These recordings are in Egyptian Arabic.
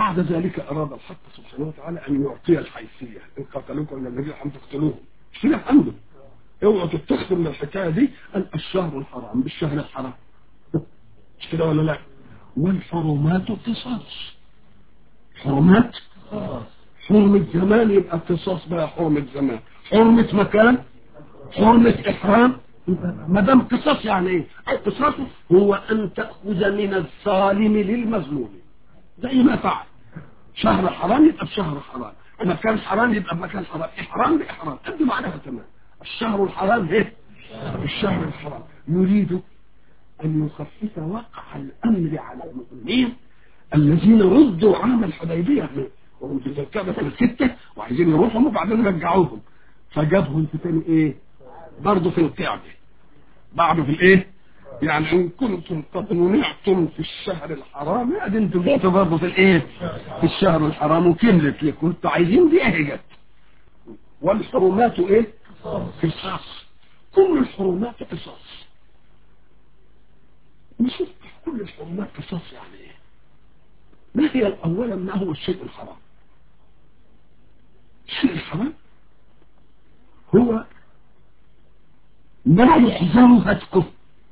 بعد ذلك أراد الحق سبحانه وتعالى أن يعطي الحيثية إن قتلوكم الذين أن تقتلوهم مش كده عنده اوعوا تتخذوا من الحكاية دي أن الشهر الحرام بالشهر الحرام مش كده ولا لا والحرمات قصاص حرمات حرمة زمان يبقى قصاص بقى حرمة زمان حرمة مكان حرمة إحرام ما دام قصاص يعني ايه القصاص هو ان تأخذ من الظالم للمظلوم زي ما فعل شهر حرام يبقى بشهر حرام مكان حرام يبقى بمكان حرام إحرام بإحرام أدي معناها تمام الشهر الحرام ايه الشهر الحرام يريد أن يخفف وقع الأمر على المؤمنين الذين ردوا عام الحديبية وهم في الكعبة الستة وعايزين يروحهم وبعدين رجعوهم فجابهم في تاني ايه برضه في الكعبة بعض في الايه يعني ان كنتم قد منعتم في الشهر الحرام ادي انتم جيتوا برضه في الايه في الشهر الحرام وكملت لكم انتوا عايزين دي اهي جت والحرمات ايه قصاص كل الحرمات قصاص نشوف كل الحرمات قصاص يعني ايه ما هي اولا ما هو الشيء الحرام الشيء الحرام هو ما يحذر هتكه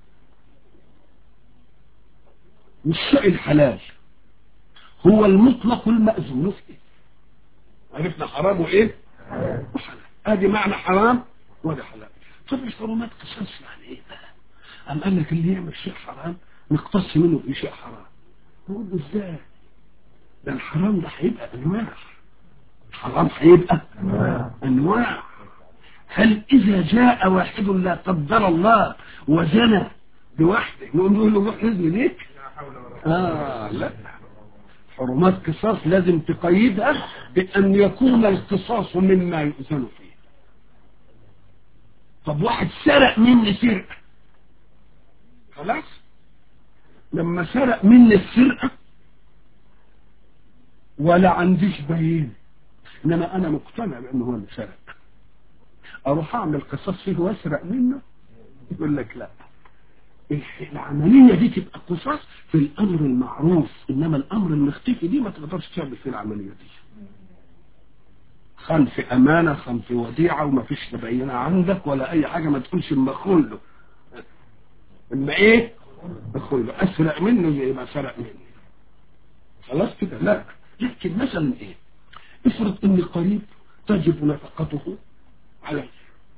والشيء الحلال هو المطلق المأذون فيه عرفنا حرام وايه وحلال ادي معنى حرام وده حلال طب الحرمات قصاص يعني ايه بقى ام قال لك اللي يعمل شيء حرام نقتص منه في شيء حرام نقول له ازاي ده الحرام ده هيبقى انواع الحرام هيبقى انواع هل إذا جاء واحد لا قدر الله وزنى بوحده نقول له روح نزل ليك آه لا حرمات قصاص لازم تقيدها بأن يكون القصاص مما يؤذن فيه طب واحد سرق مني سرقة خلاص لما سرق مني السرقة ولا عنديش بين انما انا مقتنع بانه هو اللي سرق اروح اعمل قصاص فيه واسرق منه يقول لك لا العملية دي تبقى قصاص في الامر المعروف انما الامر المختفي دي ما تقدرش تعمل فيه العملية دي خلف امانة خلف وديعة وما فيش تبينها عندك ولا اي حاجة ما تقولش اما اخون له اما ايه اخون له اسرق منه زي ما سرق مني خلاص كده لا لكن مثلا ايه افرض ان قريب تجب نفقته عليه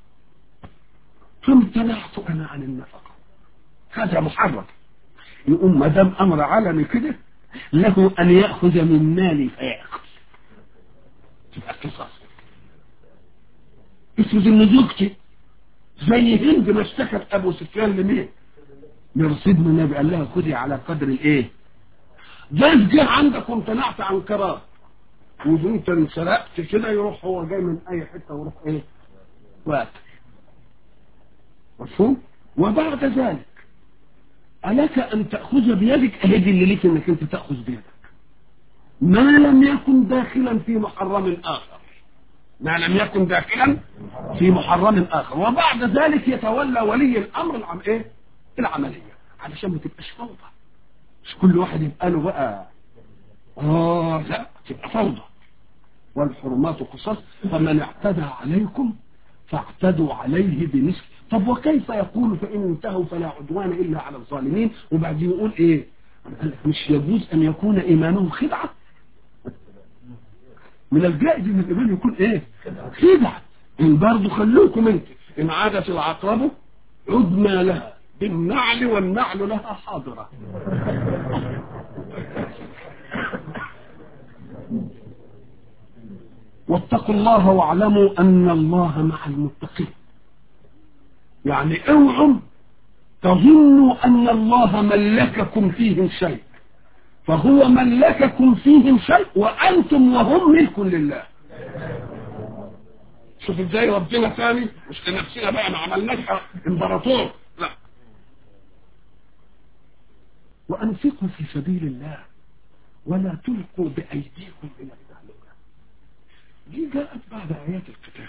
فامتنعت انا عن النفقة هذا محرم يقوم ما دام امر علني كده له ان ياخذ من مالي فياخذ تبقى قصاص افرض ان زوجتي زي هند ما اشتكت ابو سفيان لمين لرصيد من النبي قال لها خذي على قدر الايه جاز جه عندك وامتنعت عن قرار وانت انسرقت كده يروح هو جاي من اي حته ويروح ايه وقت مفهوم وبعد ذلك ألك أن تأخذ بيدك أهدي اللي ليك أنك أنت تأخذ بيدك ما لم يكن داخلا في محرم آخر ما لم يكن داخلا في محرم آخر وبعد ذلك يتولى ولي الأمر العم إيه؟ العملية علشان ما تبقاش فوضى مش كل واحد يبقى له بقى آه لا تبقى فوضى والحرمات قصص فمن اعتدى عليكم فاعتدوا عليه بمثل طب وكيف يقول فإن انتهوا فلا عدوان إلا على الظالمين وبعدين يقول إيه مش يجوز أن يكون إيمانهم خدعة من الجائز أن الإيمان يكون إيه خدعة إن برضو خلوكم أنت إن عادت العقرب عدنا لها بالنعل والنعل لها حاضرة واتقوا الله واعلموا أن الله مع المتقين يعني اوعوا تظنوا أن الله ملككم فيهم شيء فهو ملككم فيهم شيء وأنتم وهم ملك لله شوف ازاي ربنا ثاني مش لنفسنا بقى ما عملناش امبراطور لا وأنفقوا في سبيل الله ولا تلقوا بأيديكم إلى التهلكة دي جاءت بعد آيات القتال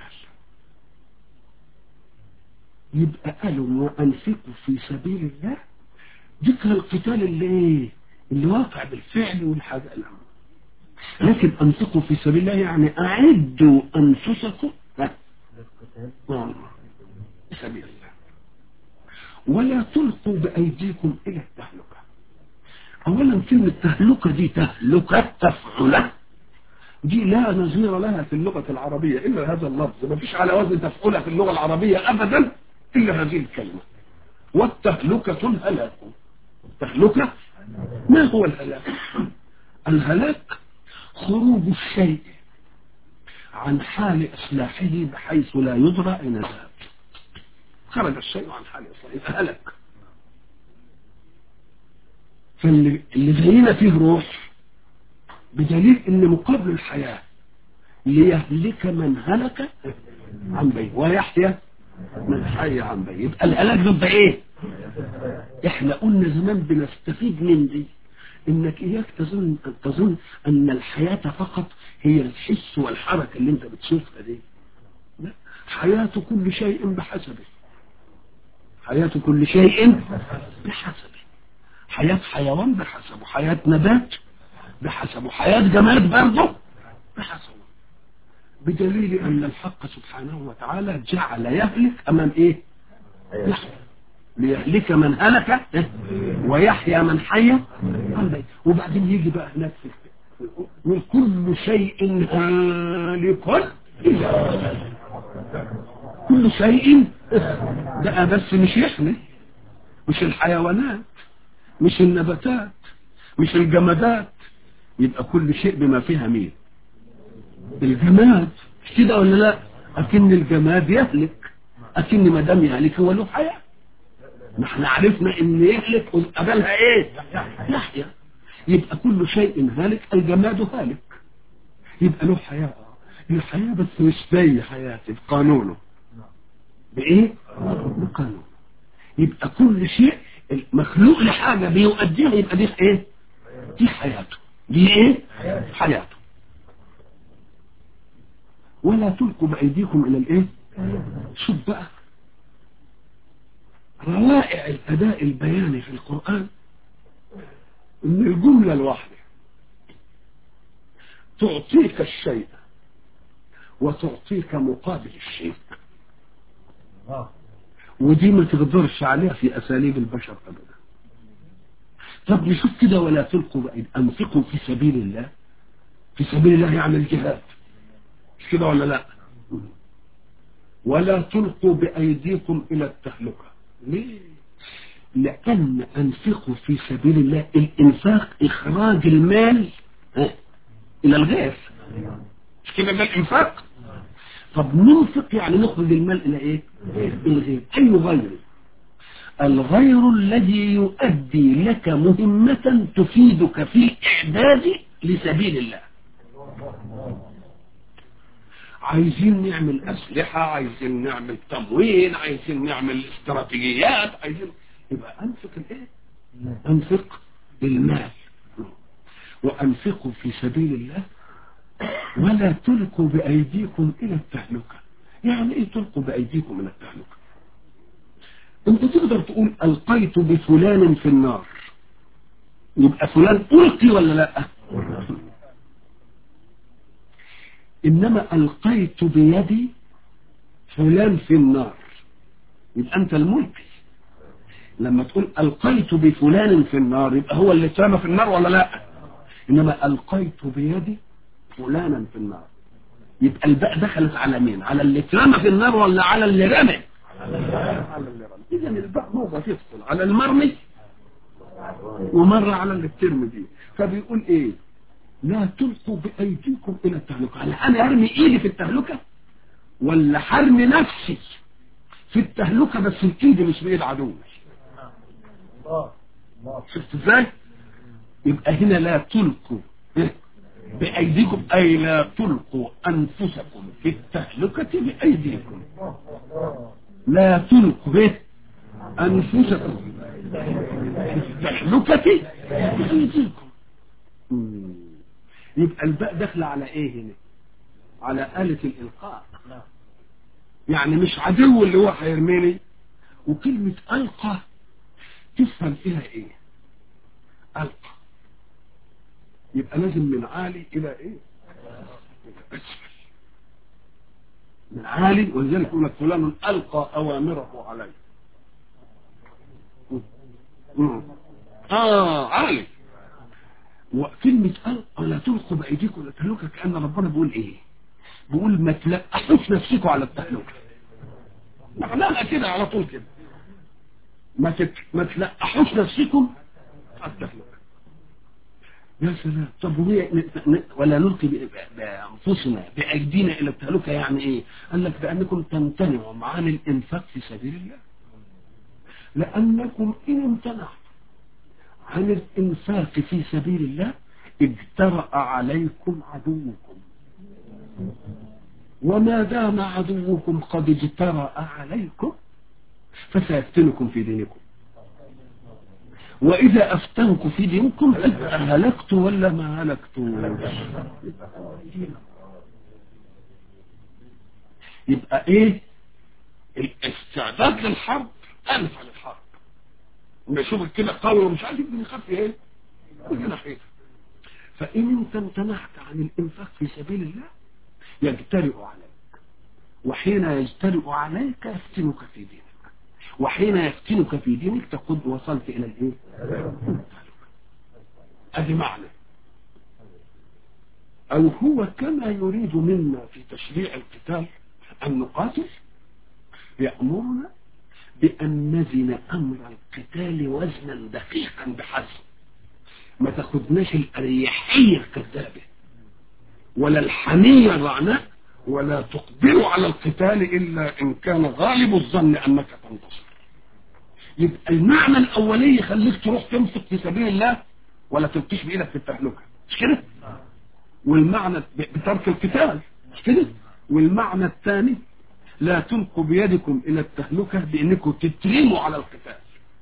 يبقى قالوا وأنفقوا في سبيل الله ذكر القتال اللي ايه اللي واقع بالفعل والحاجة الأمر لكن انفقوا في سبيل الله يعني اعدوا انفسكم ها؟ آه. في سبيل الله ولا تلقوا بايديكم الى التهلكه اولا كلمه تهلكه دي تهلكه تفعله دي لا نظير لها في اللغة العربية إلا هذا اللفظ ما فيش على وزن تفعلها في اللغة العربية أبدا إلا هذه الكلمة والتهلكة الهلاك التهلكة ما هو الهلاك الهلاك خروج الشيء عن حال إصلاحه بحيث لا يدرى أين ذهب خرج الشيء عن حال إصلاحه هلك فاللي زينا فيه روح بدليل ان مقابل الحياة ليهلك من هلك عن بيه ويحيى من حي عن بيه يبقى الهلاك ضد ايه احنا قلنا زمان بنستفيد من دي انك اياك تظن تظن ان الحياة فقط هي الحس والحركة اللي انت بتشوفها دي لا حياة كل شيء بحسبه حياة كل شيء بحسبه حياة حيوان بحسبه حياة نبات بحسبه حياة جماد برضه بحسبه بدليل أن الحق سبحانه وتعالى جعل يهلك أمام إيه يحيى ليهلك من هلك ويحيى من حي وبعدين يجي بقى هناك في من كل شيء هالك إلا كل شيء ده بس مش احنا مش الحيوانات مش النباتات مش الجمادات يبقى كل شيء بما فيها مين الجماد مش كده ولا لا اكن الجماد يهلك اكن ما دام يهلك هو له حياه ما احنا عرفنا ان يهلك قبلها ايه يحيى يبقى كل شيء هالك الجماد هالك يبقى له حياه الحياه بس مش زي حياتي بقانونه بايه بقانونه يبقى كل شيء مخلوق لحاجه بيؤديها يبقى دي ايه دي حياته دي ايه حياته ولا تلقوا بايديكم الى الايه شوف بقى روائع الاداء البياني في القرآن ان الجملة الواحدة تعطيك الشيء وتعطيك مقابل الشيء ودي ما تقدرش عليها في اساليب البشر ابدا طب نشوف كده ولا تلقوا بأيد أنفقوا في سبيل الله في سبيل الله يعني الجهاد مش كده ولا لا ولا تلقوا بأيديكم إلى التهلكة ليه لأن أنفقوا في سبيل الله الإنفاق إخراج المال ها إلى الغير مش كده ده الإنفاق طب ننفق يعني نخرج المال إلى إيه الغير أي غير الغير الذي يؤدي لك مهمة تفيدك في الإعداد لسبيل الله عايزين نعمل أسلحة عايزين نعمل تموين عايزين نعمل استراتيجيات عايزين يبقى أنفق الإيه أنفق المال وأنفقوا في سبيل الله ولا تلقوا بأيديكم إلى التهلكة يعني إيه تلقوا بأيديكم إلى التهلكة انت تقدر تقول القيت بفلان في النار يبقى فلان القي ولا لا انما القيت بيدي فلان في النار يبقى انت الملقي لما تقول القيت بفلان في النار يبقى هو اللي اترمى في النار ولا لا انما القيت بيدي فلانا في النار يبقى الباء دخلت على مين على اللي اترمى في النار ولا على اللي رمى على اللي رمى اذا الباء مرة تدخل على المرمي ومرة على اللي بترمي دي فبيقول ايه لا تلقوا بايديكم الى التهلكه هل انا ارمي ايدي في التهلكه ولا حرمي نفسي في التهلكه بس الايد مش بايد عدو شفت ازاي يبقى هنا لا تلقوا بأيديكم أي لا تلقوا أنفسكم في التهلكة بأيديكم لا تلقوا به أنفسكم في التهلكة بأيديكم يبقى الباء داخله على ايه هنا على آلة الإلقاء يعني مش عدو اللي هو هيرميني وكلمة ألقى تفهم فيها ايه ألقى يبقى لازم من عالي الى ايه الى اسفل من عالي ولذلك يقول لك فلان القى اوامره عليه مم. اه عالي وكلمة ألقى لا تلقوا بأيديكم ولا تهلكة كأن ربنا بيقول إيه؟ بيقول ما تلقحوش نفسكم على التهلكة. معناها كده على طول كده. ما تت... ما تلقحوش نفسكم على التهلكة. يا سلام طب وهي ن... ن... ولا نلقي ب... بأنفسنا بأيدينا إلى التهلكة يعني إيه؟ قال لك بأنكم تمتنعوا عن الإنفاق في سبيل الله. لأنكم إن امتنعتم عن الإنفاق في سبيل الله اجترأ عليكم عدوكم وما دام عدوكم قد اجترأ عليكم فسيفتنكم في دينكم وإذا أفتنكم في دينكم هلكت ولا ما هلكت يبقى ايه الاستعداد للحرب انفع للحرب ونشوف كده قوي ومش عارف يبقى يخاف ايه يجي ناحيته فإن أنت امتنعت عن الإنفاق في سبيل الله يجترئ عليك وحين يجترئ عليك يفتنك في دينك وحين يفتنك في دينك تقول وصلت إلى الإيه؟ أدي معنى أو هو كما يريد منا في تشريع القتال أن نقاتل يأمرنا بأن نزن أمر القتال وزنا دقيقا بحسب ما تاخدناش الأريحية الكذابة ولا الحمية الرعناء ولا تقبل على القتال إلا إن كان غالب الظن أنك تنتصر يبقى المعنى الأولي يخليك تروح تنفق في سبيل الله ولا تلقيش بإيدك في التهلكة مش كده؟ والمعنى بترك القتال مش كده؟ والمعنى الثاني لا تلقوا بيدكم إلى التهلكة بأنكم تترموا على القتال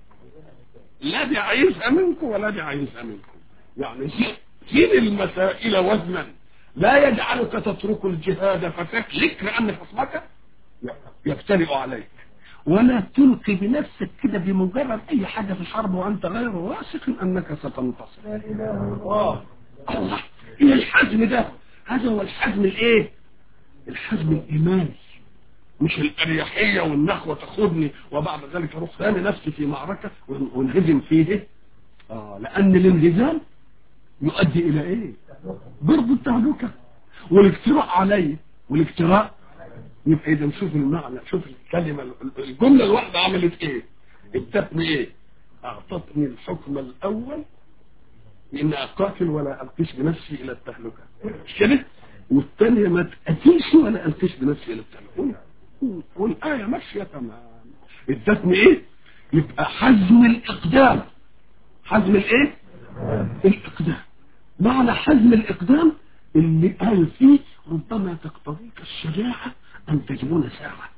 لا دي عايزها منكم ولا دي عايزها منكم يعني زين المسائل وزنا لا يجعلك تترك الجهاد فتهلك لأن خصمك يفترئ عليك ولا تلقي بنفسك كده بمجرد أي حاجة في الحرب وأنت غير واثق أنك ستنتصر الله الله إيه الحزم ده هذا هو الحزم الإيه الحزم الإيماني مش الأريحية والنخوة تاخدني وبعد ذلك أروح ثاني نفسي في معركة وانهزم فيه آه لأن الانهزام يؤدي إلى إيه؟ برضو التهلكة والاجتراء عليه والاجتراء يبقى إذا شوف المعنى شوف الكلمة الجملة الواحدة عملت إيه؟ ادتني إيه؟ أعطتني الحكم الأول إن أقاتل ولا ألقيش بنفسي إلى التهلكة مش كده؟ والثانية ما تقتلش ولا ألقيش بنفسي إلى التهلكة والآية ماشية تمام ادتني ايه يبقى حزم الاقدام حزم الايه الاقدام معنى حزم الاقدام اللي قال فيه ربما تقتضيك الشجاعة ان تجبون ساعة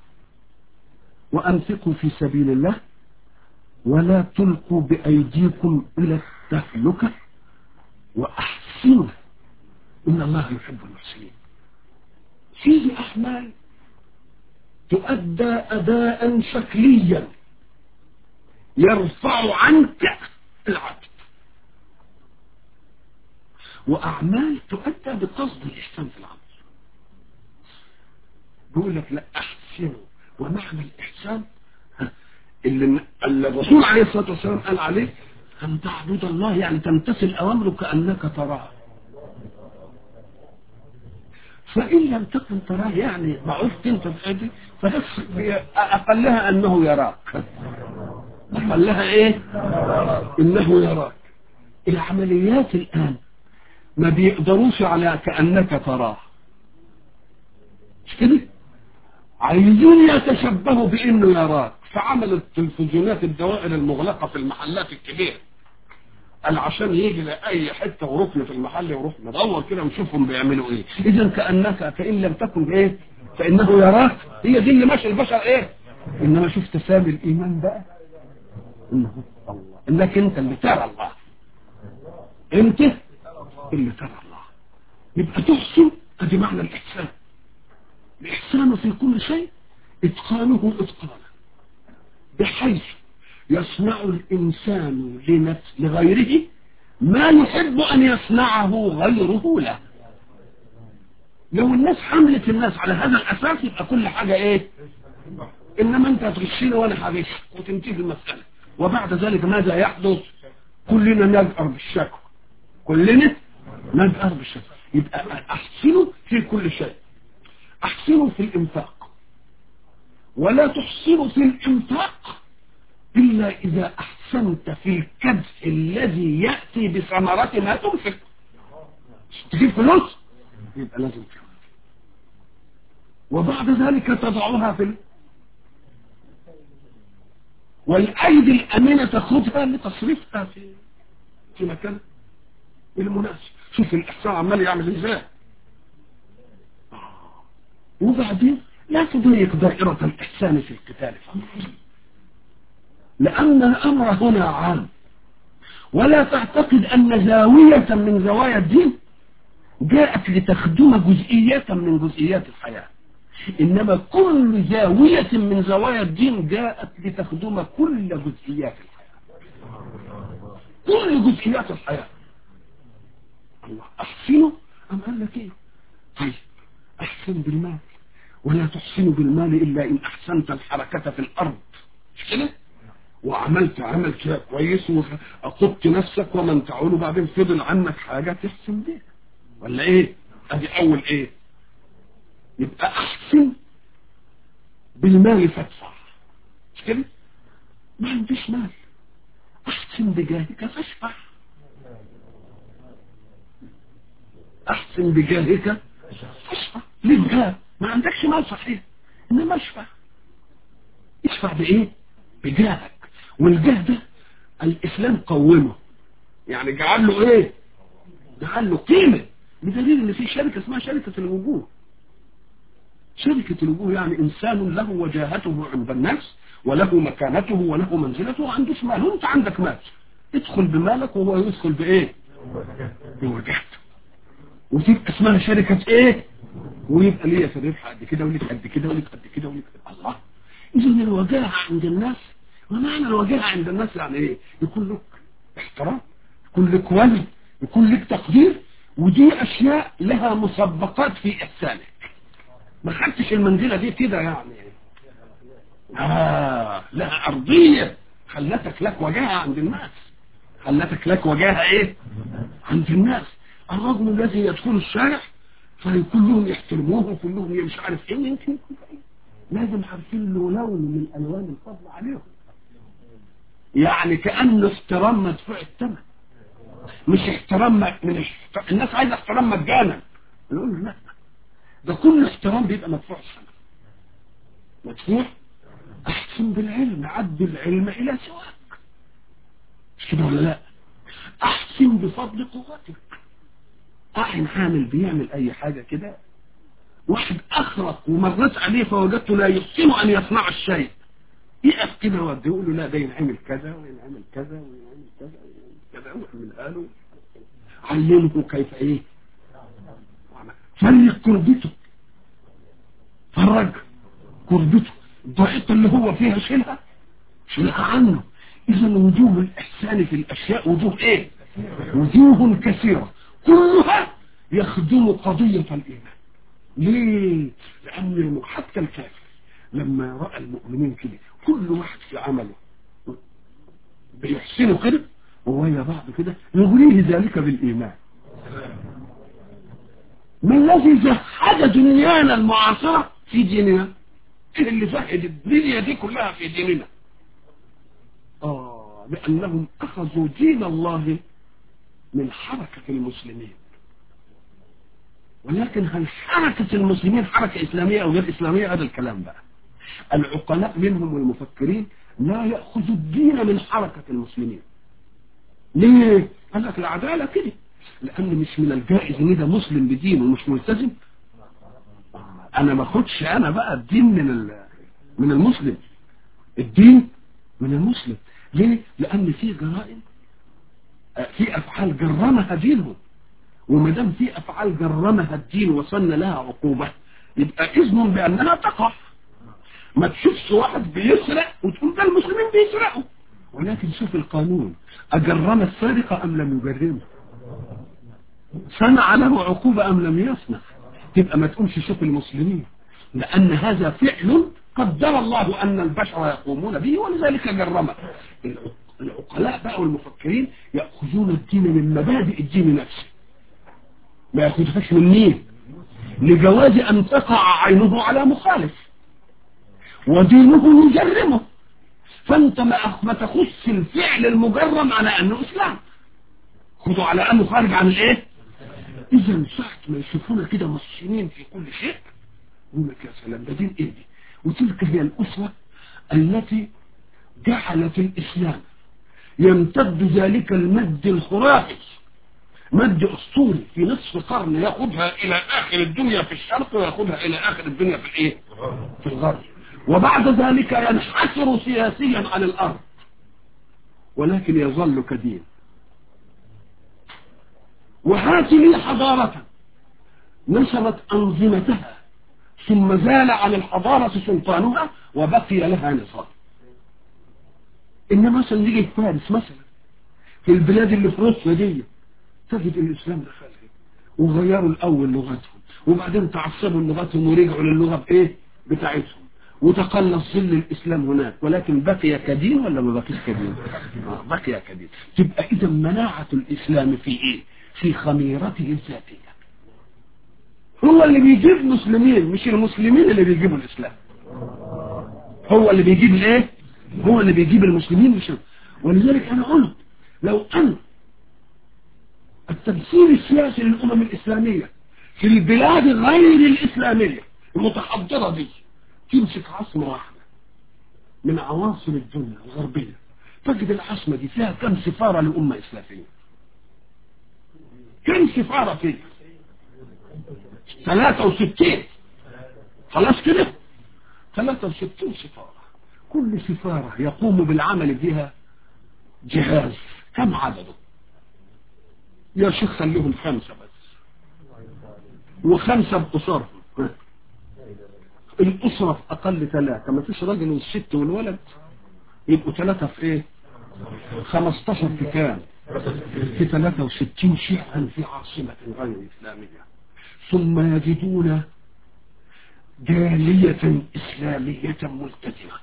وانفقوا في سبيل الله ولا تلقوا بايديكم الى التهلكة واحسنوا ان الله يحب المحسنين فيه احمال تؤدى أداء شكليا يرفع عنك العبد وأعمال تؤدى بقصد الإحسان في العمل بيقول لك لا أحسنوا ومعنى الإحسان اللي اللي الرسول عليه الصلاة والسلام قال عليه أن تعبد الله يعني تمتثل أوامره كأنك تراه فإن لم تكن تراه يعني ضعفت انت بأيدي فبس أقلها أنه يراك أقلها إيه إنه يراك العمليات الآن ما بيقدروش على كأنك تراه مش كده عايزين يتشبهوا بأنه يراك فعملوا التلفزيونات الدوائر المغلقة في المحلات الكبيرة قال عشان يجي لأي حتة وركن في المحل يروح ندور كده ونشوفهم بيعملوا ايه اذا كأنك فإن لم تكن ايه فإنه يراك هي دي اللي ماشي البشر ايه انما شوف تسامي الايمان بقى انه الله انك انت اللي ترى الله انت اللي ترى الله يبقى تحسن ادي معنى الاحسان الاحسان في كل شيء اتقانه اتقانا بحيث يصنع الإنسان لنفس لغيره ما يحب أن يصنعه غيره له لو الناس حملت الناس على هذا الأساس يبقى كل حاجة إيه إنما أنت هتغشيني وأنا هغش وتنتهي المسألة وبعد ذلك ماذا يحدث كلنا نجأر بالشكوى كلنا نجأر بالشكوى يبقى أحسنوا في كل شيء أحسنوا في الإنفاق ولا تحسنوا في الإنفاق إلا إذا أحسنت في الكبس الذي يأتي بثمرة ما تنفق تجيب فلوس يبقى لازم تنفق وبعد ذلك تضعها في ال... والأيدي الأمينة تاخدها لتصريفها في في مكان المناسب شوف الإحسان عمال يعمل ازاي وبعدين لا تضيق دائرة الإحسان في القتال فقط لأن الأمر هنا عام ولا تعتقد أن زاوية من زوايا الدين جاءت لتخدم جزئية من جزئيات الحياة إنما كل زاوية من زوايا الدين جاءت لتخدم كل جزئيات الحياة كل جزئيات الحياة الله أحسنوا أم قال لك إيه طيب أحسن بالمال ولا تحسن بالمال إلا إن أحسنت الحركة في الأرض مش كده وعملت عمل كده كويس وأقبت نفسك ومن تعول بعدين فضل عنك حاجة تحسن بيها ولا إيه أدي أول إيه يبقى أحسن بالمال فادفع مش كده ما عنديش مال أحسن بجاهك فاشفع أحسن بجاهك فاشفع ليه جاه ما عندكش مال صحيح إنما اشفع اشفع بإيه بجاهك والجاه ده الإسلام قومه يعني جعل له إيه جعل له قيمة بدليل إن في شركة اسمها شركة الوجوه شركة الوجوه يعني إنسان له وجاهته عند الناس وله مكانته وله منزلته وعنده مال وانت عندك مال ادخل بمالك وهو يدخل بإيه بوجهته وتبقى اسمها شركة ايه ويبقى ليا في الربح قد كده وليك قد كده وليك قد كده وليك قد الله اذا الوجاهة عند الناس ومعنى الوجاهة عند الناس يعني ايه يكون لك احترام يكون لك وزن يكون لك تقدير ودي اشياء لها مسبقات في احسانك ما خدتش المنزلة دي كده يعني آه لها ارضية خلتك لك وجاهة عند الناس خلتك لك وجاهة ايه عند الناس الرجل الذي يدخل الشارع فكلهم يحترموه وكلهم مش عارف ايه يمكن يكون ايه لازم عارفين له لون من الوان الفضل عليهم يعني كانه احترام مدفوع الثمن مش احترام من احترام. الناس عايزه احترام مجانا نقول لا ده كل احترام بيبقى مدفوع الثمن مدفوع احسن بالعلم عد العلم الى سواك مش كده ولا لا احسن بفضل قوتك أحن حامل بيعمل أي حاجة كده واحد أخرق ومرت عليه فوجدته لا يحسن أن يصنع الشيء يقف كده وده يقول له لا ده ينعمل كذا وينعمل كذا وينعمل كذا وينعمل كذا ويعملها له علمه كيف ايه فرق كربته فرج كربته الضائقة اللي هو فيها شيلها شيلها عنه إذا وجوه الإحسان في الأشياء وجوه إيه وجوه كثيرة كلها يخدم قضية الإيمان ليه؟ لأن حتى الكافر لما رأى المؤمنين كده كل واحد في عمله بيحسنوا كده وويا بعض كده يغريه ذلك بالإيمان ما الذي زهد دنيانا المعاصرة في ديننا ايه اللي زهد الدنيا دي كلها في ديننا آه لأنهم أخذوا دين الله من حركة المسلمين ولكن هل حركة المسلمين حركة إسلامية أو غير إسلامية هذا الكلام بقى العقلاء منهم والمفكرين لا يأخذوا الدين من حركة المسلمين ليه؟ قال لك العدالة كده لأن مش من الجائز إن ده مسلم بدين ومش ملتزم أنا ما أخدش أنا بقى الدين من من المسلم الدين من المسلم ليه؟ لأن في جرائم في افعال جرمها دينهم وما دام في افعال جرمها الدين وصلنا لها عقوبه يبقى اذن بانها تقع ما تشوفش واحد بيسرق وتقول ده المسلمين بيسرقوا ولكن شوف القانون أجرم السارق أم لم يجرمه صنع له عقوبة أم لم يصنع تبقى ما تقولش شوف المسلمين لأن هذا فعل قدر الله أن البشر يقومون به ولذلك جرمه العقلاء بقى والمفكرين يأخذون الدين من مبادئ الدين نفسه ما يأخذهاش من مين لجواز أن تقع عينه على مخالف ودينه يجرمه فانت ما ما تخص الفعل المجرم على انه اسلام خذوا على انه خارج عن الايه اذا ساعة ما يشوفونا كده مصريين في كل شيء يقول لك يا سلام ده دين ايه دي وتلك هي الاسوة التي جعلت الاسلام يمتد ذلك المد الخرافي مد اسطوري في نصف قرن ياخذها الى اخر الدنيا في الشرق وياخذها الى اخر الدنيا في الايه في الغرب وبعد ذلك ينحسر سياسيا عن الارض ولكن يظل كدين وهذه حضارة نشرت أنظمتها ثم زال عن الحضارة سلطانها وبقي لها نظام إن مثلا نيجي في فارس مثلا في البلاد اللي في روسيا دي تجد الإسلام دخلها وغيروا الأول لغتهم وبعدين تعصبوا لغتهم ورجعوا للغة بإيه بتاعتهم وتقلص ظل الإسلام هناك ولكن بقي كدين ولا ما بقيش كدين آه بقي كدين تبقى إذا مناعة الإسلام في إيه في خميرته الذاتية هو اللي بيجيب مسلمين مش المسلمين اللي بيجيبوا الإسلام هو اللي بيجيب الايه هو اللي بيجيب المسلمين مش ولذلك أنا قلت لو أن التمثيل السياسي للأمم الإسلامية في البلاد غير الإسلامية المتحضرة دي تمسك عاصمة واحدة من عواصم الدنيا الغربية تجد العاصمة دي فيها كم سفارة لأمة إسلامية كم سفارة فيها 63 خلاص كده 63 سفارة كل سفارة يقوم بالعمل بها جهاز كم عدده يا شيخ خليهم خمسة بس وخمسة بأسرهم الأسرة في أقل ثلاثة ما فيش راجل والست والولد يبقوا ثلاثة في إيه 15 في كام في 63 شيعا في عاصمة غير إسلامية ثم يجدون جالية إسلامية ملتزمة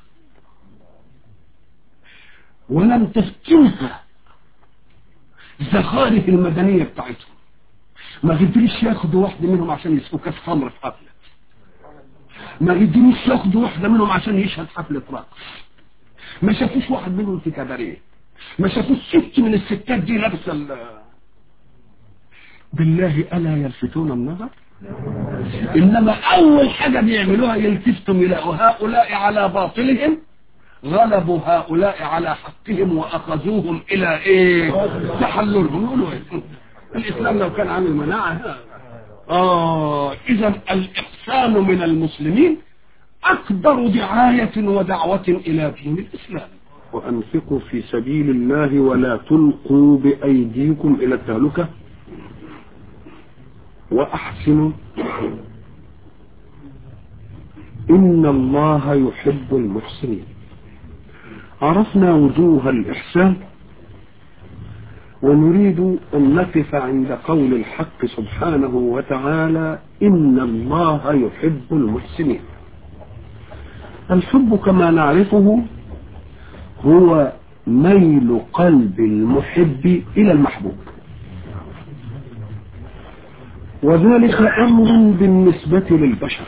ولم تفتنها زخارف المدنية بتاعتهم ما قدرش ياخدوا واحدة منهم عشان يسقوا كاس خمر في حفلة ما قدروش ياخدوا واحدة منهم عشان يشهد حفلة رقص ما شافوش واحد منهم في كباريه ما شافوش ست من الستات دي لابسه ال بالله ألا يلفتون النظر إنما أول حاجة بيعملوها يلتفتم إلى هؤلاء على باطلهم غلبوا هؤلاء على حقهم وأخذوهم إلى إيه تحللهم يقولوا إيه الإسلام لو كان عامل مناعة آه إذا الإحسان من المسلمين أكبر دعاية ودعوة إلى دين الإسلام وأنفقوا في سبيل الله ولا تلقوا بأيديكم إلى التهلكة وأحسنوا إن الله يحب المحسنين عرفنا وجوه الإحسان ونريد أن نقف عند قول الحق سبحانه وتعالى إن الله يحب المحسنين الحب كما نعرفه هو ميل قلب المحب إلى المحبوب وذلك أمر بالنسبة للبشر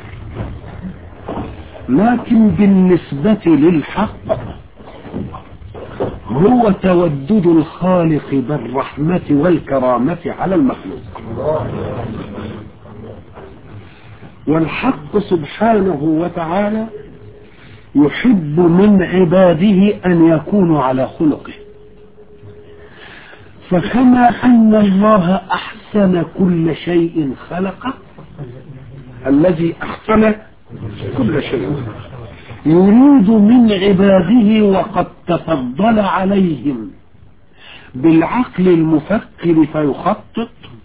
لكن بالنسبة للحق هو تودد الخالق بالرحمة والكرامة على المخلوق والحق سبحانه وتعالى يحب من عباده أن يكونوا على خلقه فكما أن الله أحسن كل شيء خلقه الذي أحسن كل شيء يريد من عباده وقد تفضل عليهم بالعقل المفكر فيخطط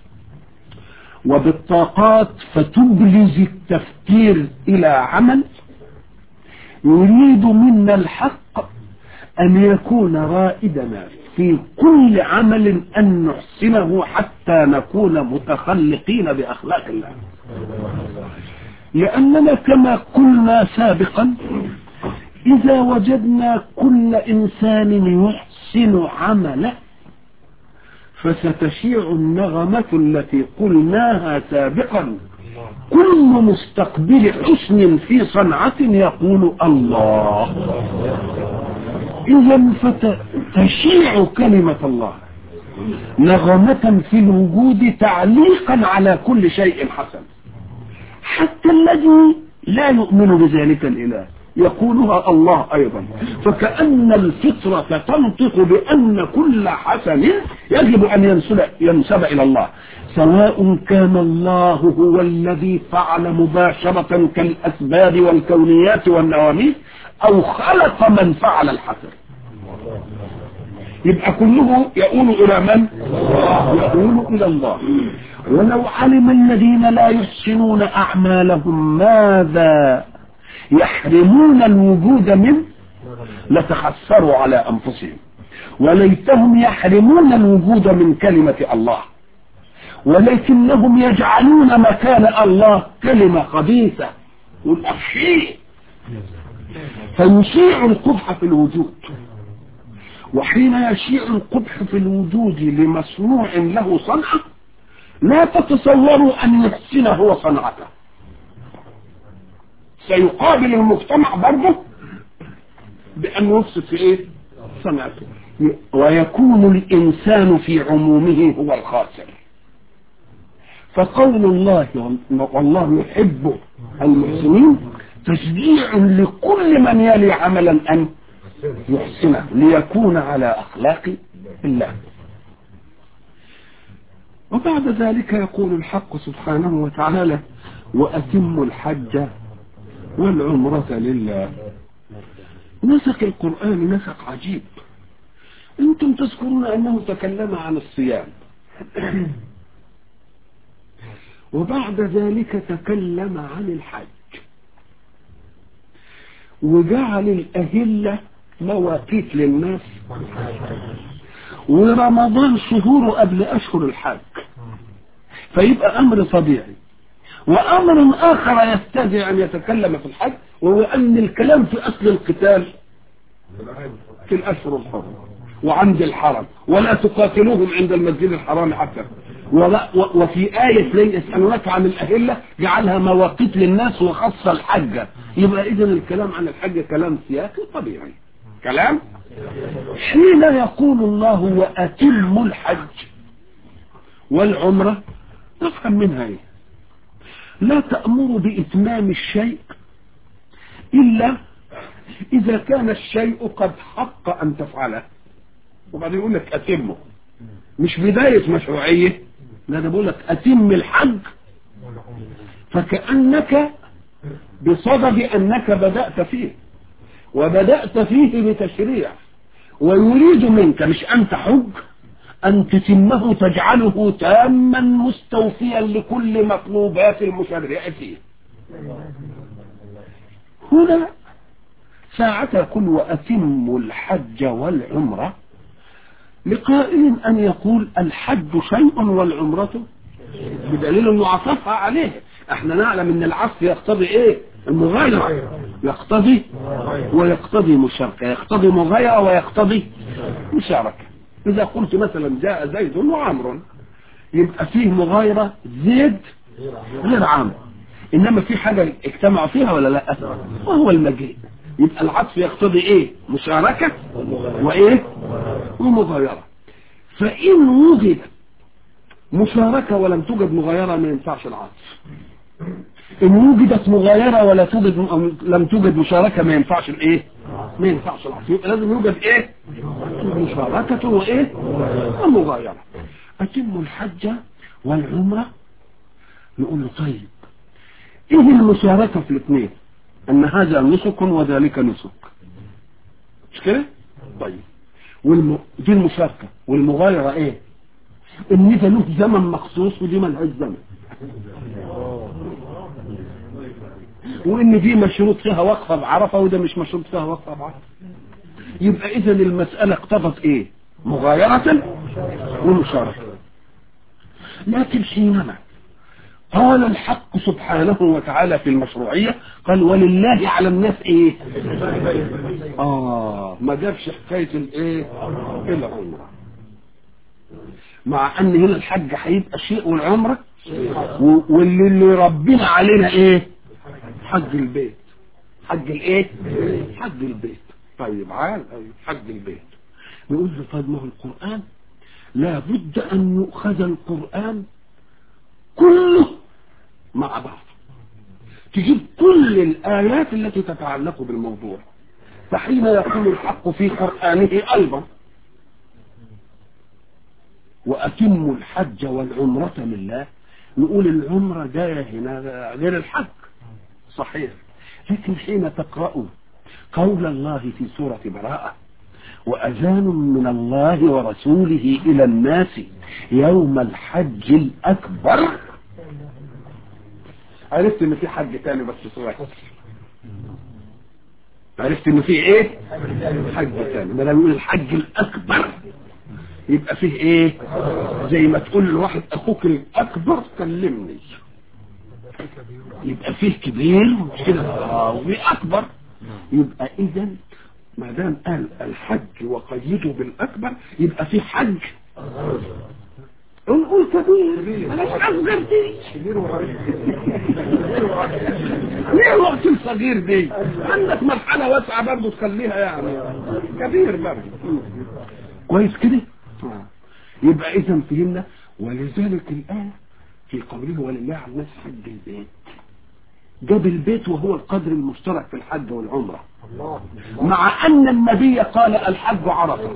وبالطاقات فتبرز التفكير إلى عمل يريد منا الحق أن يكون رائدنا في كل عمل أن نحسنه حتى نكون متخلقين بأخلاق الله لأننا كما قلنا سابقا إذا وجدنا كل إنسان يحسن عمله فستشيع النغمة التي قلناها سابقا كل مستقبل حسن في صنعة يقول الله إذا فتشيع كلمة الله نغمة في الوجود تعليقا على كل شيء حسن حتى الذي لا يؤمن بذلك الإله يقولها الله أيضا فكأن الفطرة تنطق بأن كل حسن يجب أن ينسب, ينسب إلى الله سواء كان الله هو الذي فعل مباشرة كالأسباب والكونيات والنواميس أو خلق من فعل الحسن يبقى كله يقول إلى من يقول إلى الله ولو علم الذين لا يحسنون أعمالهم ماذا يحرمون الوجود منه لتخسروا على أنفسهم وليتهم يحرمون الوجود من كلمة الله ولكنهم يجعلون مكان الله كلمة خبيثة والأخشيء فيشيع القبح في الوجود وحين يشيع القبح في الوجود لمصنوع له صنعة لا تتصوروا أن يحسن هو صنعته سيقابل المجتمع برضه بأن يفسد في إيه صنعته ويكون الإنسان في عمومه هو الخاسر فقول الله والله يحب المحسنين تشجيع لكل من يلي عملا أن يحسنه ليكون على أخلاق الله وبعد ذلك يقول الحق سبحانه وتعالى وأتم الحج والعمرة لله نسق القرآن نسق عجيب انتم تذكرون انه تكلم عن الصيام وبعد ذلك تكلم عن الحج وجعل الأهلة مواقيت للناس ورمضان شهور قبل أشهر الحج فيبقى أمر طبيعي وأمر آخر يستدعي أن يتكلم في الحج وهو أن الكلام في أصل القتال في الأشهر الحرم وعند الحرم ولا تقاتلوهم عند المسجد الحرام حتى ولا وفي آية لن يسألونك عن الأهلة جعلها مواقيت للناس وخص الحج يبقى إذا الكلام عن الحج كلام سياسي طبيعي كلام حين يقول الله وأتم الحج والعمرة نفهم منها ايه لا تأمر بإتمام الشيء إلا إذا كان الشيء قد حق أن تفعله وبعدين يقول لك أتمه مش بداية مشروعية لا ده بقول لك أتم الحج فكأنك بصدد أنك بدأت فيه وبدأت فيه بتشريع ويريد منك مش أن تحج أن تتمه تجعله تاما مستوفيا لكل مطلوبات المشرع فيه هنا ساعة يقول وأتم الحج والعمرة لقائل أن يقول الحج شيء والعمرة بدليل أنه عطفها عليه احنا نعلم ان العطف يقتضي ايه المغايرة يقتضي ويقتضي مشاركة يقتضي مغايرة ويقتضي مشاركة إذا قلت مثلا جاء زيد وعمر يبقى فيه مغايرة زيد غير عمرو إنما في حاجة اجتمعوا فيها ولا لا وهو المجيء يبقى العطف يقتضي ايه مشاركة وايه ومغايرة فإن وجد مشاركة ولم توجد مغايرة ما ينفعش العطف إن وجدت مغايرة ولا توجد لم توجد مشاركة ما ينفعش الايه ما ينفعش العطف يبقى لازم يوجد ايه مشاركة وايه ومغايرة أتم الحج والعمرة نقول له طيب ايه المشاركة في الاثنين ان هذا نسك وذلك نسك مش كده طيب والم... دي المشاركة والمغايرة ايه ان ده له زمن مخصوص ودي ملهاش زمن وان دي مشروط فيها وقفة بعرفة وده مش مشروط فيها وقفة بعرفة يبقى اذا المسألة اقتضت ايه مغايرة ومشاركة لكن حينما قال الحق سبحانه وتعالى في المشروعية قال ولله على الناس ايه اه ما جابش حكاية الايه العمرة مع ان هنا الحج هيبقى شيء والعمرة و- واللي اللي ربنا علينا ايه حج البيت حج الايه حج البيت طيب عال حج البيت نقول له طيب ما هو القرآن لابد ان يؤخذ القرآن كله مع بعض تجيب كل الآيات التي تتعلق بالموضوع فحين يقول الحق في قرآنه أيضا وأتموا الحج والعمرة لله نقول العمرة جاية هنا غير الحج صحيح لكن حين تقرأوا قول الله في سورة براءة وأذان من الله ورسوله إلى الناس يوم الحج الأكبر عرفت ان في حج تاني بس صغير عرفت ان في ايه حج تاني ما دام يقول الحج الاكبر يبقى فيه ايه زي ما تقول لواحد اخوك الاكبر كلمني يبقى فيه كبير مش كده آه، وفيه اكبر يبقى اذا ما دام قال الحج وقيده بالاكبر يبقى فيه حج نقول كبير انا مش اصغر دي ليه الوقت الصغير دي عندك مرحلة واسعة برضه تخليها يعني كبير برضه كويس كده يبقى اذا فهمنا ولذلك الآية في قوله ولله على الناس حج البيت جاب البيت وهو القدر المشترك في الحج والعمرة مع أن النبي قال الحج عرفة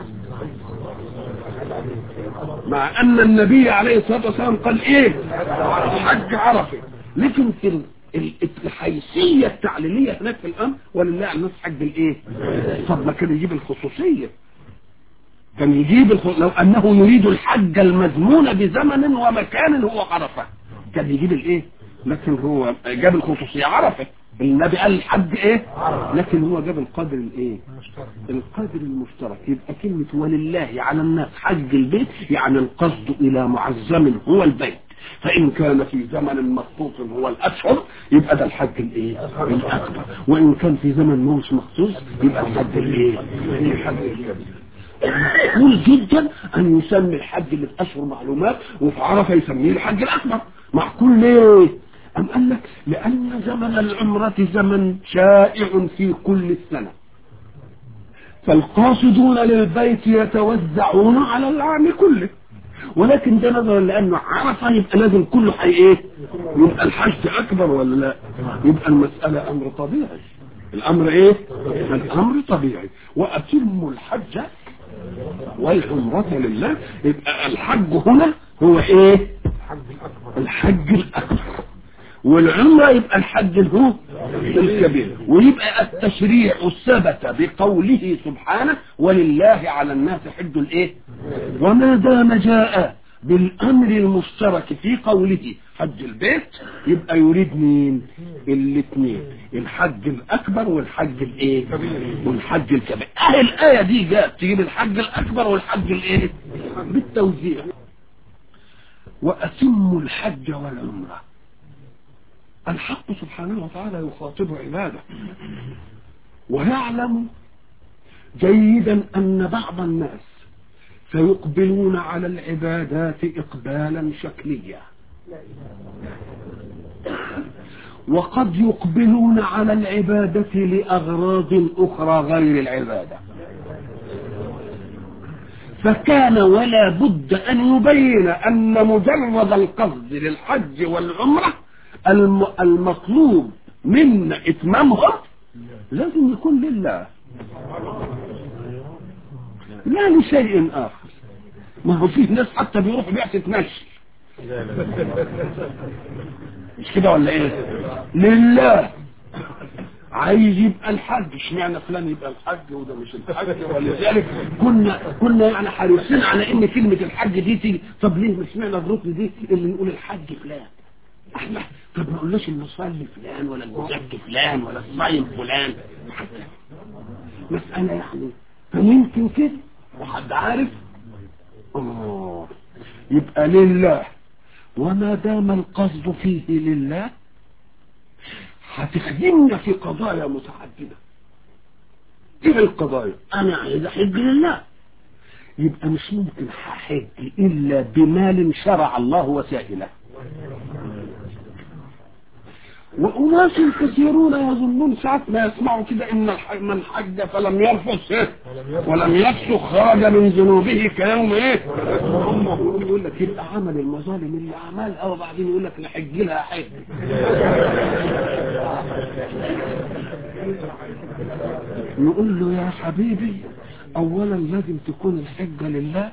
مع أن النبي عليه الصلاة والسلام قال إيه الحج عرفة لكن في ال- ال- الحيثية التعليلية هناك في الأمر ولله على الناس حج الإيه طب ما كان يجيب الخصوصية كان يجيب الخ... لو أنه يريد الحج المزمون بزمن ومكان هو عرفة كان يجيب الإيه لكن هو جاب الخصوصية عرفة النبي قال الحج ايه لكن هو جاب القدر الايه القدر المشترك يبقى كلمة ولله على الناس حج البيت يعني القصد الى معزم هو البيت فان كان في زمن مخصوص هو الاشهر يبقى ده الحج الايه الاكبر وان كان في زمن مش مخصوص يبقى الحج الايه الحج الكبير معقول جدا ان يسمي الحج اللي في اشهر معلومات وفي عرفه يسميه الحج الاكبر معقول ليه أم قال لك لأن زمن العمرة زمن شائع في كل السنة فالقاصدون للبيت يتوزعون على العام كله ولكن ده نظرا لأنه عرفة يبقى لازم كله حي إيه يبقى الحج أكبر ولا لا يبقى المسألة أمر طبيعي الأمر إيه الأمر طبيعي وأتم الحج والعمرة لله يبقى الحج هنا هو إيه الحج الأكبر والعمرة يبقى الحج الهو الكبير ويبقى التشريع ثبت بقوله سبحانه ولله على الناس حج الايه وما دام جاء بالامر المشترك في قوله حج البيت يبقى يريد مين الاثنين الحج الاكبر والحج الايه والحج الكبير اه الايه دي جاءت تجيب الحج الاكبر والحج الايه بالتوزيع واتموا الحج والعمره الحق سبحانه وتعالى يخاطب عباده ويعلم جيدا أن بعض الناس سيقبلون على العبادات إقبالا شكليا وقد يقبلون على العبادة لأغراض أخرى غير العبادة فكان ولا بد أن يبين أن مجرد القصد للحج والعمرة الم- المطلوب منا اتمامهم لازم يكون لله لا لشيء اخر ما هو فيه ناس حتى بيروحوا بعثة مشي مش كده ولا ايه لله عايز يبقى الحج اشمعنى فلان يبقى الحج وده مش الحج ولذلك كنا كنا يعني حريصين على ان كلمه الحج دي تيجي طب ليه مش معنى الركن دي اللي نقول الحج فلان احنا طب ما قلناش المصلي فلان ولا المزكي فلان ولا الصايم فلان مسألة يعني فيمكن كده وحد عارف اه يبقى لله وما دام القصد فيه لله هتخدمنا في قضايا متعددة ايه القضايا انا عايز احج لله يبقى مش ممكن هحج الا بمال شرع الله وسائله وأناس كثيرون يظنون ساعة ما يسمعوا كده إن الح- من حج فلم يرفث إيه؟ ولم يفسق خرج من ذنوبه كيوم إيه؟ هم يقول لك يبقى عمل المظالم اللي عملها وبعدين يقول لك نحج لها حج نقول له يا حبيبي أولا لازم تكون الحجة لله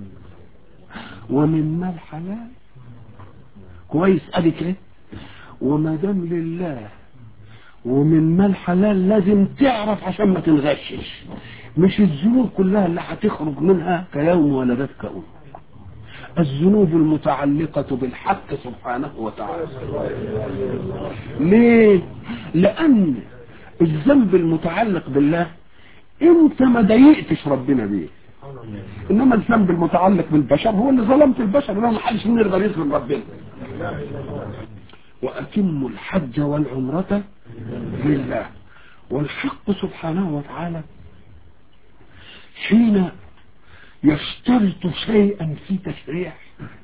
ومن مال حلال كويس ادي كده وما دام لله ومن مال حلال لازم تعرف عشان ما تنغشش مش الذنوب كلها اللي هتخرج منها كيوم ولدتك أم الذنوب المتعلقة بالحق سبحانه وتعالى ليه لأن الذنب المتعلق بالله انت ما ضايقتش ربنا بيه انما الذنب المتعلق بالبشر هو اللي ظلمت البشر انما ما حدش من يقدر يظلم ربنا واتموا الحج والعمرة لله والحق سبحانه وتعالى حين يشترط شيئا في تشريع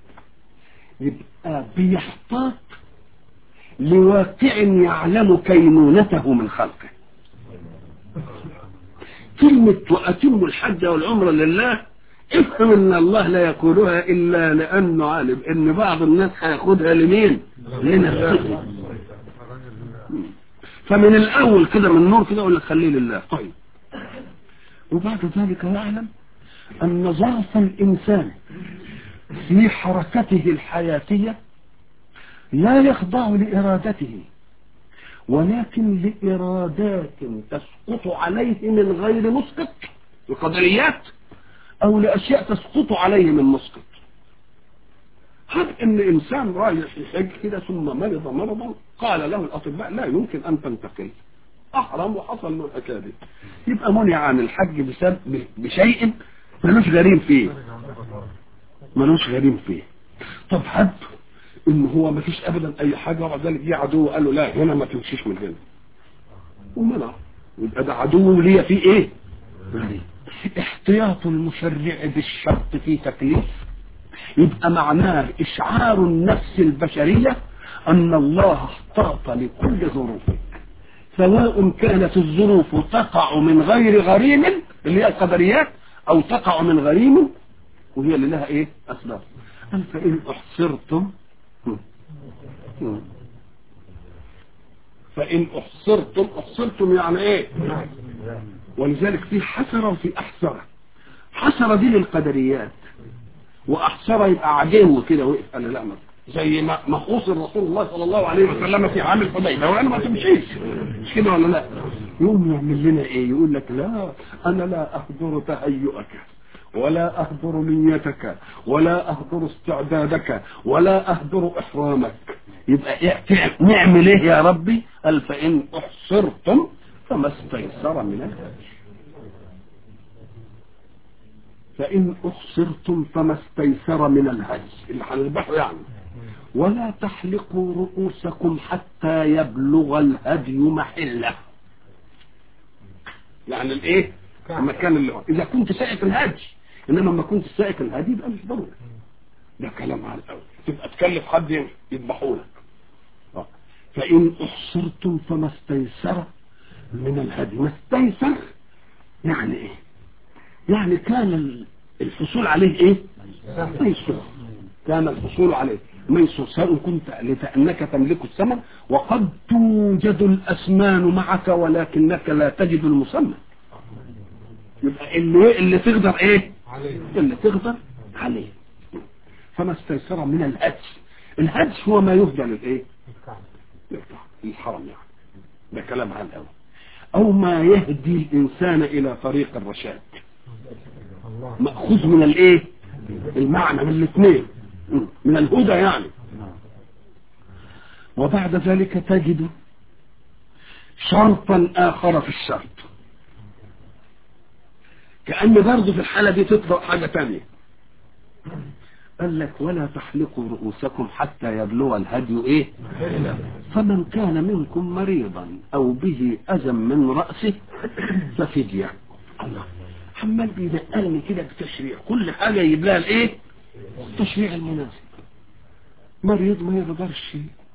يبقى بيحتاط لواقع يعلم كينونته من خلقه كلمة وأتم الحج والعمرة لله افهم ان الله لا يقولها الا لانه عالم ان بعض الناس هياخدها لمين لنفسه فمن الاول كده من نور كده يقول لك خليه لله طيب وبعد ذلك يعلم ان ظرف الانسان في حركته الحياتية لا يخضع لارادته ولكن لإرادات تسقط عليه من غير مسقط القدريات أو لأشياء تسقط عليه من مسقط هب إن إنسان رايح يحج كده ثم مرض مرضا قال له الأطباء لا يمكن أن تنتقل أحرم وحصل له الحكاية دي يبقى منع عن الحج بسبب بشيء ملوش غريم فيه ملوش غريم فيه طب حب ان هو ما فيش ابدا اي حاجه وبعد ذلك جه عدو قال له لا هنا ما تمشيش من هنا ومنع يبقى ده عدو ليا في ايه احتياط المشرع بالشرط في تكليف يبقى معناه اشعار النفس البشريه ان الله احتاط لكل ظروفك سواء كانت الظروف تقع من غير غريم اللي هي القدريات او تقع من غريم وهي اللي لها ايه اسباب قال فان احصرتم فإن أحصرتم أحصرتم يعني إيه ولذلك في حسرة وفي أحسرة حسرة دي للقدريات وأحسرة يبقى عدو كده وقف قال لا ما زي ما مخوص الرسول الله صلى الله عليه وسلم في عام الحديبيه وانا ما تمشيش مش كده ولا لا يقوم يعمل لنا ايه يقول لك لا انا لا اهدر تهيؤك ولا أهدر نيتك ولا أهدر استعدادك ولا أهدر إحرامك يبقى نعمل إيه يا ربي قال فإن أحصرتم فما استيسر من الهدي فإن أحصرتم فما استيسر من الهدي اللي هنذبحه يعني ولا تحلقوا رؤوسكم حتى يبلغ الهدي محله يعني الايه المكان اللي هو اذا كنت سائق الهدي انما لما كنت سائق الهدي يبقى مش ضروري ده كلام على الاول تبقى تكلف حد يذبحوا لك فان احصرتم فما استيسر من الهدي ما استيسر يعني ايه يعني كان الحصول عليه ايه ميسور كان الحصول عليه ميسور سواء كنت لانك تملك الثمن وقد توجد الاسمان معك ولكنك لا تجد المسمى يبقى اللي اللي تقدر ايه عليه اللي تقدر عليه فما استيسر من الهدي الهدي هو ما يهدى للايه الحرم يعني ده كلام عن الاول او ما يهدي الانسان الى طريق الرشاد الله ماخوذ من الايه المعنى من الاثنين من الهدى يعني وبعد ذلك تجد شرطا آخر في الشرط كأن برضه في الحالة دي تطبق حاجة تانية قال لك ولا تحلقوا رؤوسكم حتى يبلغ الهدي ايه فمن كان منكم مريضا او به اذى من رأسه ففدية الله عمال بينقلني كده بتشريع كل حاجة يجيب لها الايه التشريع المناسب مريض ما يقدرش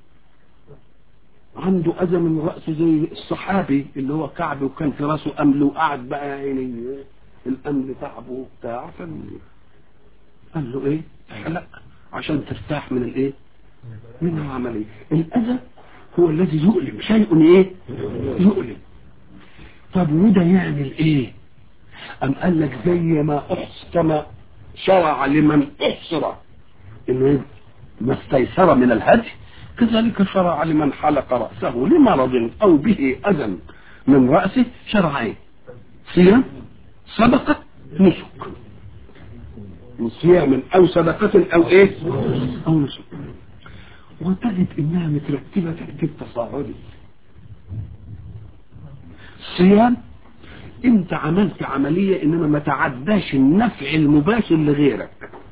عنده اذى من رأسه زي الصحابي اللي هو كعب وكان في راسه امل وقعد بقى يعني الامل تعبه وبتاع قال له ايه لا عشان ترتاح من الايه من العملية الاذى هو الذي يؤلم شيء ايه يؤلم طب وده يعمل ايه ام قال لك زي ما احص كما شرع لمن احصر انه ما استيسر من الهدي كذلك شرع لمن حلق رأسه لمرض او به اذى من رأسه شرع ايه صيام صدقة نسك من صيام او صدقة او ايه او نسك وتجد انها مترتبة ترتيب تصاعدي صيام انت عملت عملية انما ما تعداش النفع المباشر لغيرك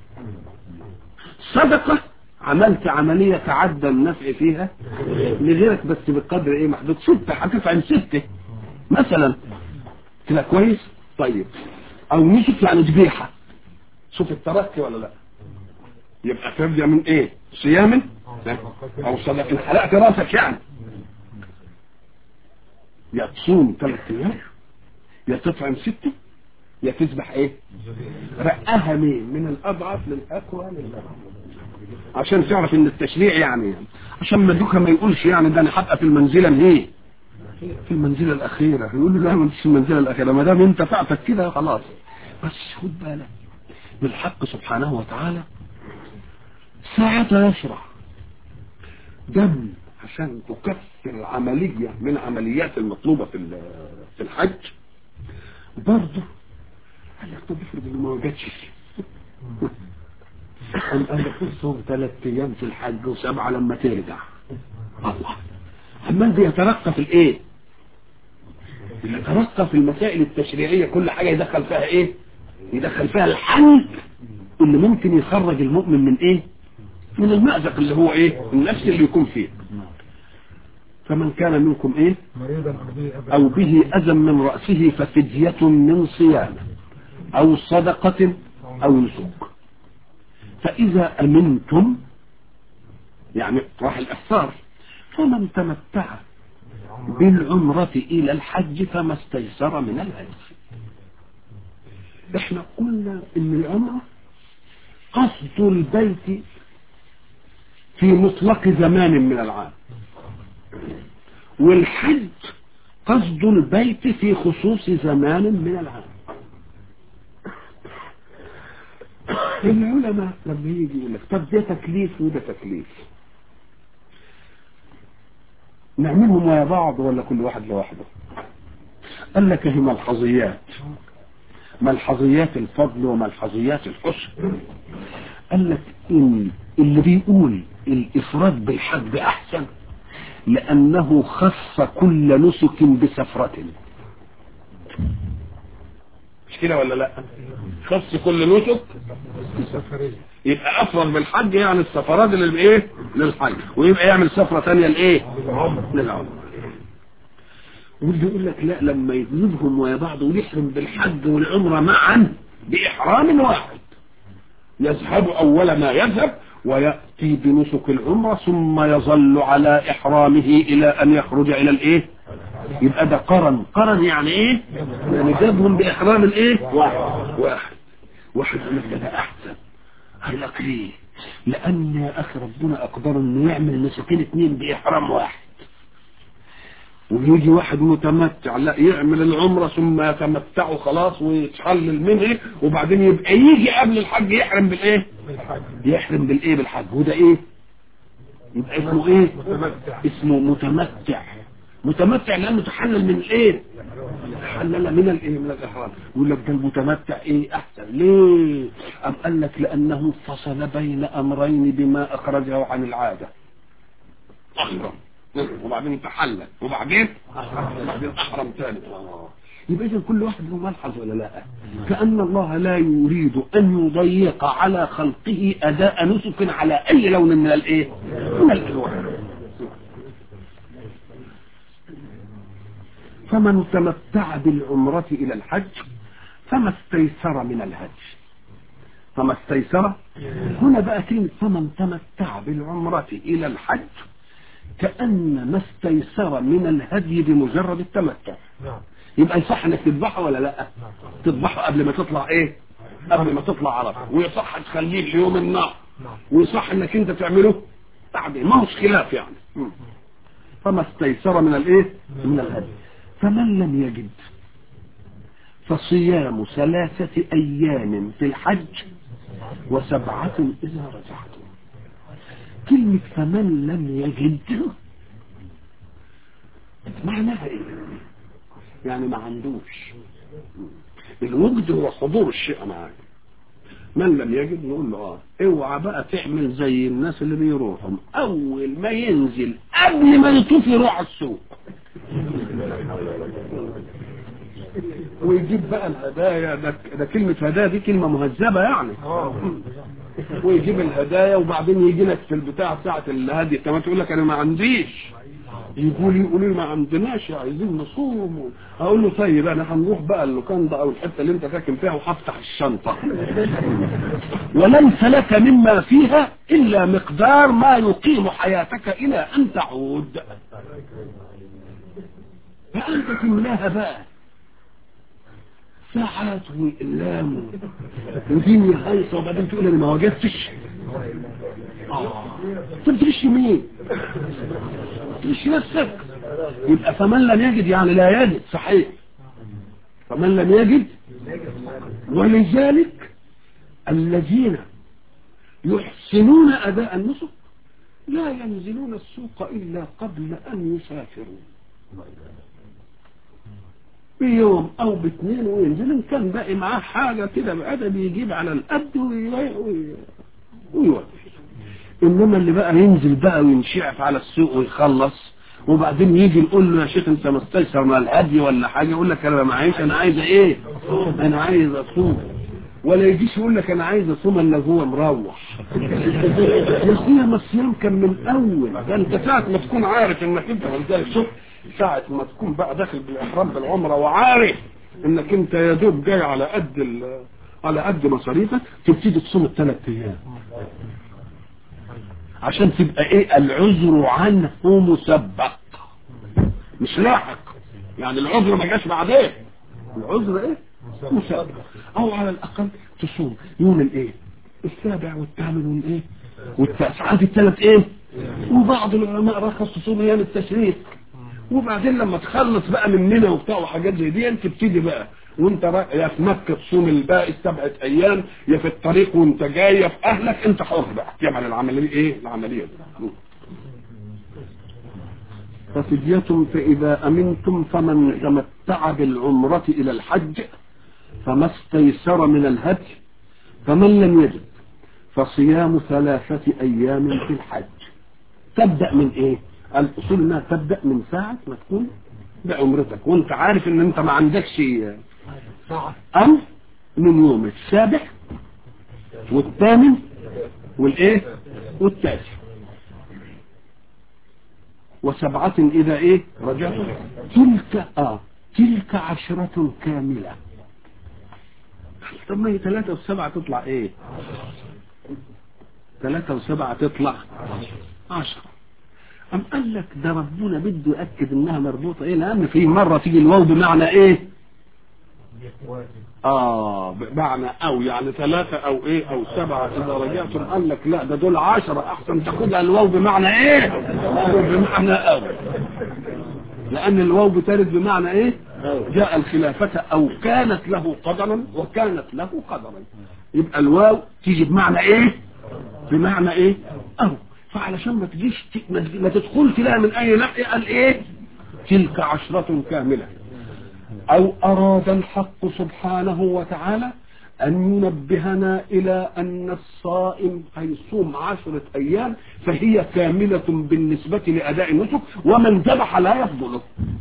صدقة عملت عملية تعدى النفع فيها لغيرك بس بقدر ايه محدود ستة هتفعل ستة مثلا كده كويس طيب او نسك يعني ذبيحة شوف التركي ولا لا يبقى ترجع من ايه صيام او صدق حلقت راسك يعني يا تصوم ثلاث ايام يا تطعم ستة يا تذبح ايه رقاها مين من الاضعف للاقوى للاقوى عشان تعرف ان التشريع يعني عشان مدوكا ما يقولش يعني ده انا هبقى في المنزله الايه في المنزله الاخيره يقول له لا ما انتش في المنزله الاخيره ما دام انت تعبت كده خلاص بس خد بالك بالحق سبحانه وتعالى ساعة يشرع دم عشان تكفر عملية من عمليات المطلوبة في في الحج برضه قال لك طب افرض انه ما وجدش قام قال لك تصوم ثلاث ايام في الحج وسبعه لما ترجع الله عمال بيترقى في الايه؟ يترقى في المسائل التشريعيه كل حاجه يدخل فيها ايه؟ يدخل فيها الحل اللي ممكن يخرج المؤمن من ايه؟ من المأزق اللي هو ايه؟ النفس اللي يكون فيه فمن كان منكم ايه؟ او به اذى من رأسه ففدية من صيام او صدقة او نسك فاذا امنتم يعني راح الافطار فمن تمتع بالعمرة الى الحج فما استيسر من الهدي احنا قلنا ان العمرة قصد البيت في مطلق زمان من العام والحج قصد البيت في خصوص زمان من العام العلماء لما يجي يقول لك طب ده تكليف وده تكليف نعملهم ويا بعض ولا كل واحد لوحده قال لك هي ملحظيات ملحظيات الفضل وملحظيات الحسن قال لك ان اللي بيقول الافراد بالحج احسن لانه خص كل نسك بسفرة مش كده ولا لا خص كل نسك يبقى افرد بالحج يعني السفرات اللي بايه للحج ويبقى يعمل سفرة ثانيه لايه للعمر واللي يقول لك لا لما يذهبهم ويا بعض ويحرم بالحج والعمرة معا بإحرام واحد يذهب أول ما يذهب ويأتي بنسك العمرة ثم يظل على إحرامه إلى أن يخرج إلى الإيه يبقى ده قرن قرن يعني إيه يعني جابهم بإحرام الإيه واحد واحد واحد يقول لك ده أحسن قال لك ليه لأن يا أخي ربنا أقدر إنه يعمل نسكين اتنين بإحرام واحد ويجي واحد متمتع لا يعمل العمرة ثم يتمتع خلاص ويتحلل منه وبعدين يبقى يجي قبل الحج يحرم بالايه يحرم بالايه بالحج وده ايه يبقى اسمه ايه اسمه متمتع متمتع لانه تحلل من الايه تحلل من الايه من الاحرام يقول لك ده المتمتع ايه احسن ليه ام قال لك لانه فصل بين امرين بما اخرجه عن العاده احرم وبعدين تحلل وبعدين وبعدين احرم ثالث آه. يبقى اذا كل واحد له ملحظ ولا لا كأن الله لا يريد ان يضيق على خلقه اداء نسك على اي لون من الايه من الالوان فمن تمتع بالعمرة الى الحج فما استيسر من الهدي فما استيسر هنا بقى كلمة فمن تمتع بالعمرة الى الحج كأن ما استيسر من الهدي بمجرد التمتع نعم يبقى يصح انك تذبحه ولا لا تذبحه قبل ما تطلع ايه قبل ما تطلع عرفه ويصح تخليه ليوم النار نعم ويصح انك انت تعمله بعدين ما هوش خلاف يعني مم. فما استيسر من الايه من الهدي فمن لم يجد فصيام ثلاثة ايام في الحج وسبعة اذا رجعتم كلمة فمن لم يجد معناها ايه يعني ما عندوش الوجد هو حضور الشيء معاك من لم يجد نقول له اه اوعى بقى تعمل زي الناس اللي بيروحوا اول ما ينزل قبل ما يطوف يروح على السوق ويجيب بقى الهدايا ده, ده كلمة هدايا دي كلمة مهذبة يعني ويجيب الهدايا وبعدين يجي لك في البتاع بتاعت الهدي كمان تقول لك انا ما عنديش يقول يقول لي ما عندناش عايزين نصوم اقول له طيب انا هنروح بقى اللوكاندا او الحته اللي انت ساكن فيها وهفتح الشنطه وليس لك مما فيها الا مقدار ما يقيم حياتك الى ان تعود فانت تملاها بقى ساعات واقلام ودنيا هايصه وبعدين تقول انا ما وجدتش اه طب تغش مين تغش نفسك يبقى فمن لم يجد يعني لا يجد صحيح فمن لم يجد ولذلك الذين يحسنون اداء النسك لا ينزلون السوق الا قبل ان يسافروا بيوم او باثنين وينزل ان كان باقي معاه حاجه كده بأدب يجيب على القد ويودي انما اللي بقى ينزل بقى وينشعف على السوق ويخلص وبعدين يجي نقول له يا شيخ انت مستيسر من الهدي ولا حاجه يقول لك انا ما معيش انا عايز ايه انا عايز اصوم ولا يجيش يقول لك انا عايز اصوم الا هو مروح يا اخويا ما الصيام كان من اول ده انت ساعه ما تكون عارف انك انت ولذلك شوف ساعة ما تكون بقى داخل بالإحرام بالعمرة وعارف إنك أنت يا دوب جاي على قد ال- على قد مصاريفك تبتدي تصوم الثلاث أيام عشان تبقى إيه العذر عنه مسبق مش لاحق يعني العذر ما جاش بعدين العذر إيه مسبق أو على الأقل تصوم يوم الإيه السابع والثامن والإيه والتاسع عندي الثلاث إيه وبعض العلماء رخص تصوم أيام التشريق وبعدين لما تخلص بقى مننا وبتاع وحاجات زي دي انت تبتدي بقى وانت را- يا في مكه تصوم الباقي السبعه ايام يا في الطريق وانت جاي يا في اهلك انت حر بقى تعمل العمليه ايه العمليه دي ففدية فإذا أمنتم فمن تمتع بالعمرة إلى الحج فما استيسر من الهدي فمن لم يجد فصيام ثلاثة أيام في الحج تبدأ من إيه؟ الأصول إنها تبدأ من ساعة ما تكون بعمرتك وأنت عارف إن أنت ما عندكش ساعة أم من يوم السابع والثامن والإيه؟ والتاسع وسبعة إذا إيه؟ رجعت تلك آه تلك عشرة كاملة طب ما هي ثلاثة وسبعة تطلع إيه؟ ثلاثة وسبعة تطلع عشرة أم قال لك ده ربنا بده يأكد إنها مربوطة إيه؟ لأن في مرة تيجي الواو بمعنى إيه؟ اه بمعنى او يعني ثلاثة او ايه او سبعة اذا رجعتم قال لك لا ده دول عشرة احسن تاخدها الواو بمعنى ايه بمعنى او لان الواو بترد بمعنى ايه جاء الخلافة او كانت له قدرا وكانت له قدرا يبقى الواو تيجي بمعنى ايه بمعنى ايه او فعلشان ما تجيش ت- ما ما تدخلش لها من اي ناحية قال ايه تلك عشرة كاملة أو أراد الحق سبحانه وتعالى أن ينبهنا إلى أن الصائم هيصوم عشرة أيام فهي كاملة بالنسبة لأداء النسك ومن ذبح لا يفضله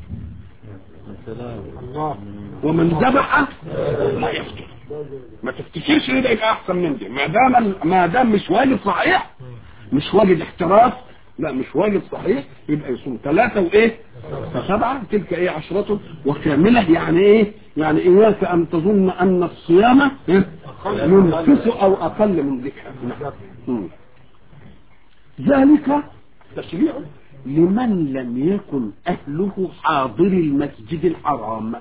الله ومن ذبح لا يفطر ما تفتكرش ان ده يبقى احسن من دي ما دام ما دام مش واجب صحيح مش واجب احتراف لا مش واجب صحيح يبقى يصوم ثلاثة وايه فسبعة تلك ايه عشرة وكاملة يعني ايه يعني اياك ان تظن ان الصيام إيه؟ ينقص او اقل من ذكر مم. ذلك تشريع لمن لم يكن اهله حاضر المسجد الحرام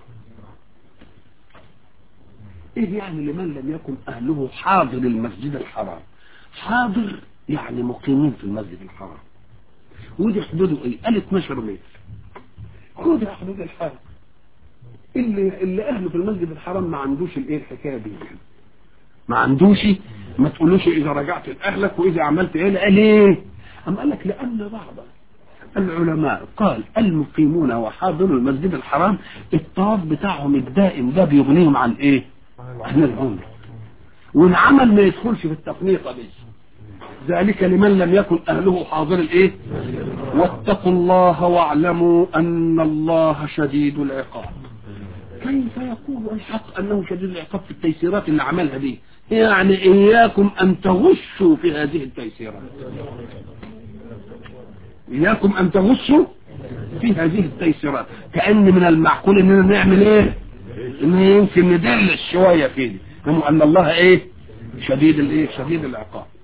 ايه يعني لمن لم يكن اهله حاضر المسجد الحرام حاضر يعني مقيمين في المسجد الحرام ودي حدوده ايه قال 12 متر خد يا حدود الحرام اللي اللي اهله في المسجد الحرام ما عندوش الايه الحكايه دي ما عندوش ما تقولوش اذا رجعت لاهلك واذا عملت ايه قال ايه أم قال لك لان بعض العلماء قال المقيمون وحاضروا المسجد الحرام الطواف بتاعهم الدائم ده بيغنيهم عن ايه عن العمر والعمل ما يدخلش في التفنيطه دي ذلك لمن لم يكن اهله حاضر الايه واتقوا الله واعلموا ان الله شديد العقاب كيف يقول الحق انه شديد العقاب في التيسيرات اللي عملها دي يعني اياكم ان تغشوا في هذه التيسيرات اياكم ان تغشوا في هذه التيسيرات كان من المعقول اننا نعمل ايه ان يمكن ندلس شويه في دي ان الله ايه شديد الايه شديد العقاب